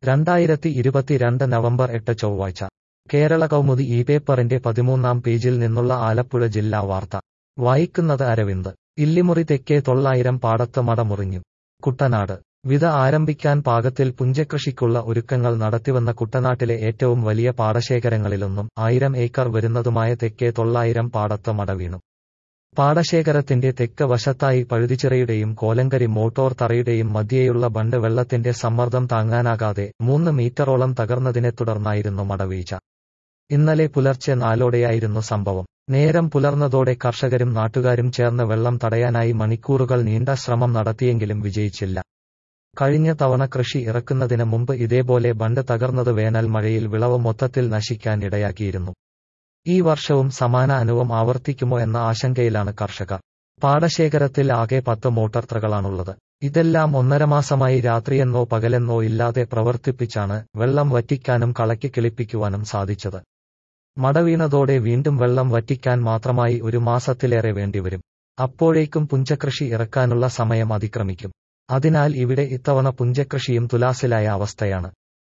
രണ്ടായിരത്തി ഇരുപത്തിരണ്ട് നവംബർ എട്ട് ചൊവ്വാഴ്ച കേരള കൗമുദി ഈ പേപ്പറിന്റെ പതിമൂന്നാം പേജിൽ നിന്നുള്ള ആലപ്പുഴ ജില്ലാ വാർത്ത വായിക്കുന്നത് അരവിന്ദ് ഇല്ലിമുറി തെക്കേ തൊള്ളായിരം പാടത്ത് മടമുറിഞ്ഞു കുട്ടനാട് വിത ആരംഭിക്കാൻ പാകത്തിൽ പുഞ്ചകൃഷിക്കുള്ള ഒരുക്കങ്ങൾ നടത്തിവന്ന കുട്ടനാട്ടിലെ ഏറ്റവും വലിയ പാടശേഖരങ്ങളിലൊന്നും ആയിരം ഏക്കർ വരുന്നതുമായ തെക്കേ തൊള്ളായിരം പാടത്ത് മടവീണു പാടശേഖരത്തിന്റെ തെക്ക് വശത്തായി പഴുതിച്ചിറയുടെയും കോലങ്കരി മോട്ടോർ തറയുടെയും മധ്യേയുള്ള ബണ്ട് വെള്ളത്തിന്റെ സമ്മർദ്ദം താങ്ങാനാകാതെ മൂന്ന് മീറ്ററോളം തകർന്നതിനെ തുടർന്നായിരുന്നു മടവീഴ്ച ഇന്നലെ പുലർച്ചെ നാലോടെയായിരുന്നു സംഭവം നേരം പുലർന്നതോടെ കർഷകരും നാട്ടുകാരും ചേർന്ന് വെള്ളം തടയാനായി മണിക്കൂറുകൾ നീണ്ട ശ്രമം നടത്തിയെങ്കിലും വിജയിച്ചില്ല കഴിഞ്ഞ തവണ കൃഷി ഇറക്കുന്നതിന് മുമ്പ് ഇതേപോലെ ബണ്ട് തകർന്നത് വേനൽ മഴയിൽ വിളവ് മൊത്തത്തിൽ നശിക്കാൻ ഇടയാക്കിയിരുന്നു ഈ വർഷവും സമാന അനുഭവം ആവർത്തിക്കുമോ എന്ന ആശങ്കയിലാണ് കർഷകർ പാടശേഖരത്തിൽ ആകെ പത്ത് മോട്ടോർ ത്രകളാണുള്ളത് ഇതെല്ലാം ഒന്നര മാസമായി രാത്രിയെന്നോ പകലെന്നോ ഇല്ലാതെ പ്രവർത്തിപ്പിച്ചാണ് വെള്ളം വറ്റിക്കാനും കളക്കി കിളിപ്പിക്കുവാനും സാധിച്ചത് മടവീണതോടെ വീണ്ടും വെള്ളം വറ്റിക്കാൻ മാത്രമായി ഒരു മാസത്തിലേറെ വേണ്ടിവരും അപ്പോഴേക്കും പുഞ്ചകൃഷി ഇറക്കാനുള്ള സമയം അതിക്രമിക്കും അതിനാൽ ഇവിടെ ഇത്തവണ പുഞ്ചകൃഷിയും തുലാസിലായ അവസ്ഥയാണ്